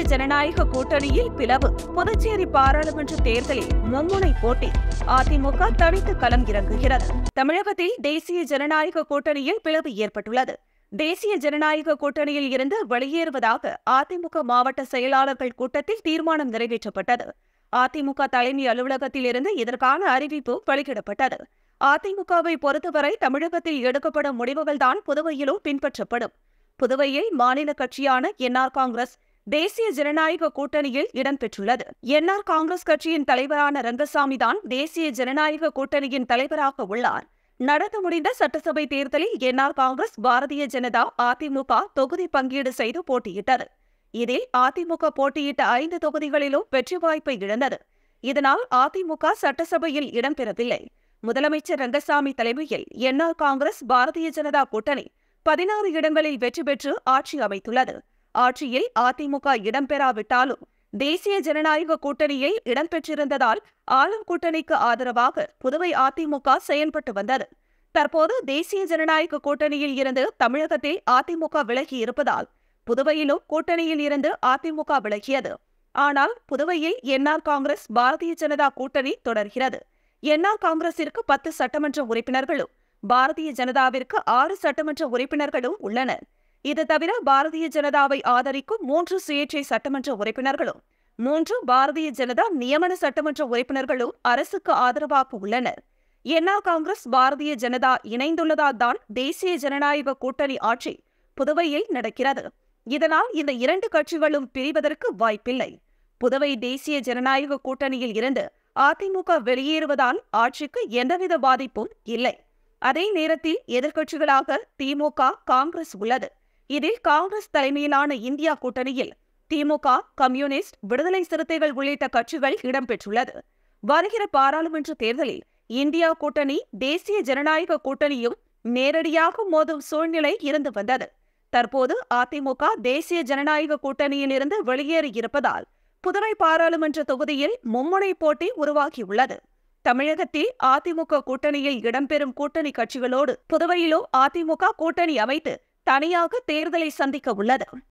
ஜனநாயக கூட்டணியில் பிளவு புதுச்சேரி பாராளுமன்ற தேர்தலில் மும்முனை போட்டி அதிமுக தனித்து களம் இறங்குகிறது தமிழகத்தில் தேசிய ஜனநாயக கூட்டணியில் பிளவு ஏற்பட்டுள்ளது தேசிய ஜனநாயக கூட்டணியில் இருந்து வெளியேறுவதாக அதிமுக மாவட்ட செயலாளர்கள் கூட்டத்தில் தீர்மானம் நிறைவேற்றப்பட்டது அதிமுக தலைமை அலுவலகத்தில் இருந்து இதற்கான அறிவிப்பு வெளியிடப்பட்டது அதிமுகவை பொறுத்தவரை தமிழகத்தில் எடுக்கப்படும் முடிவுகள்தான் புதுவையிலும் பின்பற்றப்படும் புதுவையில் மாநில கட்சியான என்ஆர் காங்கிரஸ் தேசிய ஜனநாயக கூட்டணியில் இடம்பெற்றுள்ளது என்ஆர் காங்கிரஸ் கட்சியின் தலைவரான ரங்கசாமி தான் தேசிய ஜனநாயக கூட்டணியின் தலைவராக உள்ளார் நடந்து முடிந்த சட்டசபை தேர்தலில் என்ஆர் காங்கிரஸ் பாரதிய ஜனதா அதிமுக தொகுதி பங்கீடு செய்து போட்டியிட்டது இதில் அதிமுக போட்டியிட்ட ஐந்து தொகுதிகளிலும் வெற்றி வாய்ப்பை இழந்தது இதனால் அதிமுக சட்டசபையில் இடம்பெறவில்லை முதலமைச்சர் ரங்கசாமி தலைமையில் என்ஆர் காங்கிரஸ் பாரதிய ஜனதா கூட்டணி பதினாறு இடங்களில் வெற்றி பெற்று ஆட்சி அமைத்துள்ளது ஆட்சியில் அதிமுக இடம்பெறாவிட்டாலும் தேசிய ஜனநாயக கூட்டணியில் இடம்பெற்றிருந்ததால் ஆளும் கூட்டணிக்கு ஆதரவாக புதுவை அதிமுக செயல்பட்டு வந்தது தற்போது தேசிய ஜனநாயக கூட்டணியில் இருந்து தமிழகத்தில் அதிமுக விலகி இருப்பதால் புதுவையிலும் கூட்டணியில் இருந்து அதிமுக விலகியது ஆனால் புதுவையில் என்ஆர் காங்கிரஸ் பாரதிய ஜனதா கூட்டணி தொடர்கிறது என்ஆர் காங்கிரசிற்கு பத்து சட்டமன்ற உறுப்பினர்களும் பாரதிய ஜனதாவிற்கு ஆறு சட்டமன்ற உறுப்பினர்களும் உள்ளனர் இது தவிர பாரதிய ஜனதாவை ஆதரிக்கும் மூன்று சுயேட்சை சட்டமன்ற உறுப்பினர்களும் மூன்று பாரதிய ஜனதா நியமன சட்டமன்ற உறுப்பினர்களும் அரசுக்கு ஆதரவாக உள்ளனர் என்ஆர் காங்கிரஸ் பாரதிய ஜனதா இணைந்துள்ளதால் தான் தேசிய ஜனநாயக கூட்டணி ஆட்சி புதுவையில் நடக்கிறது இதனால் இந்த இரண்டு கட்சிகளும் பிரிவதற்கு வாய்ப்பில்லை புதுவை தேசிய ஜனநாயக கூட்டணியில் இருந்து அதிமுக வெளியேறுவதால் ஆட்சிக்கு எந்தவித பாதிப்பும் இல்லை அதே நேரத்தில் எதிர்க்கட்சிகளாக திமுக காங்கிரஸ் உள்ளது இதில் காங்கிரஸ் தலைமையிலான இந்தியா கூட்டணியில் திமுக கம்யூனிஸ்ட் விடுதலை சிறுத்தைகள் உள்ளிட்ட கட்சிகள் இடம்பெற்றுள்ளது வருகிற பாராளுமன்ற தேர்தலில் இந்தியா கூட்டணி தேசிய ஜனநாயக கூட்டணியும் நேரடியாக மோதும் சூழ்நிலை இருந்து வந்தது தற்போது அதிமுக தேசிய ஜனநாயக கூட்டணியிலிருந்து வெளியேறி இருப்பதால் புதுவை பாராளுமன்ற தொகுதியில் மும்முனை போட்டி உருவாகியுள்ளது தமிழகத்தில் அதிமுக கூட்டணியில் இடம்பெறும் கூட்டணி கட்சிகளோடு புதுவையிலும் அதிமுக கூட்டணி அமைத்து தனியாக தேர்தலை சந்திக்க உள்ளது